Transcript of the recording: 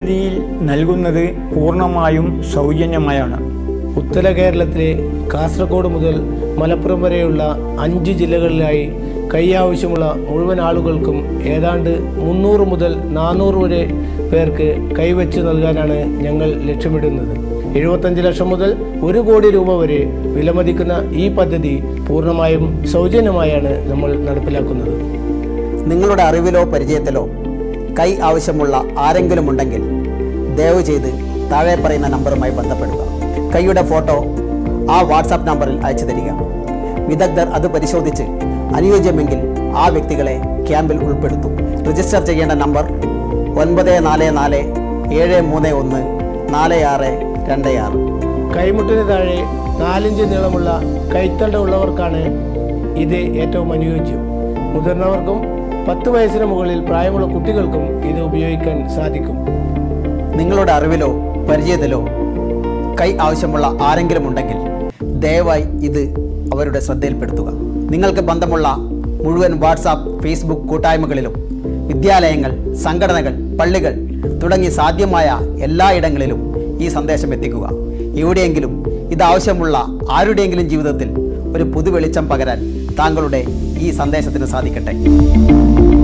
രീതിയിൽ നൽകുന്നത് പൂർണ്ണമായും സൗജന്യമായാണ് ഉത്തര കേരളത്തിലെ കാസർഗോഡ് മുതൽ മലപ്പുറം വരെയുള്ള അഞ്ച് ജില്ലകളിലായി കൈ ആവശ്യമുള്ള മുഴുവൻ ആളുകൾക്കും ഏതാണ്ട് മുന്നൂറ് മുതൽ നാനൂറ് വരെ പേർക്ക് കൈവച്ച് നൽകാനാണ് ഞങ്ങൾ ലക്ഷ്യമിടുന്നത് എഴുപത്തഞ്ച് ലക്ഷം മുതൽ ഒരു കോടി രൂപ വരെ വിലമതിക്കുന്ന ഈ പദ്ധതി പൂർണ്ണമായും സൗജന്യമായാണ് നമ്മൾ നടപ്പിലാക്കുന്നത് നിങ്ങളുടെ അറിവിലോ പരിചയത്തിലോ കൈ ആവശ്യമുള്ള ആരെങ്കിലും ഉണ്ടെങ്കിൽ ദയവ് ചെയ്ത് താഴെ പറയുന്ന നമ്പറുമായി ബന്ധപ്പെടുക കൈയുടെ ഫോട്ടോ ആ വാട്സാപ്പ് നമ്പറിൽ അയച്ചു തരിക വിദഗ്ധർ അത് പരിശോധിച്ച് അനുയോജ്യമെങ്കിൽ ആ വ്യക്തികളെ ക്യാമ്പിൽ ഉൾപ്പെടുത്തും രജിസ്റ്റർ ചെയ്യേണ്ട നമ്പർ ഒൻപത് നാല് നാല് ഏഴ് മൂന്ന് ഒന്ന് നാല് ആറ് രണ്ട് ആറ് കൈമുട്ടിന് താഴെ നാലിഞ്ച് നീളമുള്ള കൈത്തണ്ട ഉള്ളവർക്കാണ് ഇത് ഏറ്റവും അനുയോജ്യം മുതിർന്നവർക്കും പത്ത് വയസ്സിന് മുകളിൽ പ്രായമുള്ള കുട്ടികൾക്കും ഇത് ഉപയോഗിക്കാൻ സാധിക്കും നിങ്ങളുടെ അറിവിലോ പരിചയത്തിലോ കൈ ആവശ്യമുള്ള ആരെങ്കിലും ഉണ്ടെങ്കിൽ ദയവായി ഇത് അവരുടെ ശ്രദ്ധയിൽപ്പെടുത്തുക നിങ്ങൾക്ക് ബന്ധമുള്ള മുഴുവൻ വാട്സാപ്പ് ഫേസ്ബുക്ക് കൂട്ടായ്മകളിലും വിദ്യാലയങ്ങൾ സംഘടനകൾ പള്ളികൾ തുടങ്ങി സാധ്യമായ എല്ലായിടങ്ങളിലും ഈ സന്ദേശം എത്തിക്കുക എവിടെയെങ്കിലും ഇതാവശ്യമുള്ള ആരുടെയെങ്കിലും ജീവിതത്തിൽ ഒരു പുതുവെളിച്ചം പകരാൻ താങ്കളുടെ ഈ സന്ദേശത്തിന് സാധിക്കട്ടെ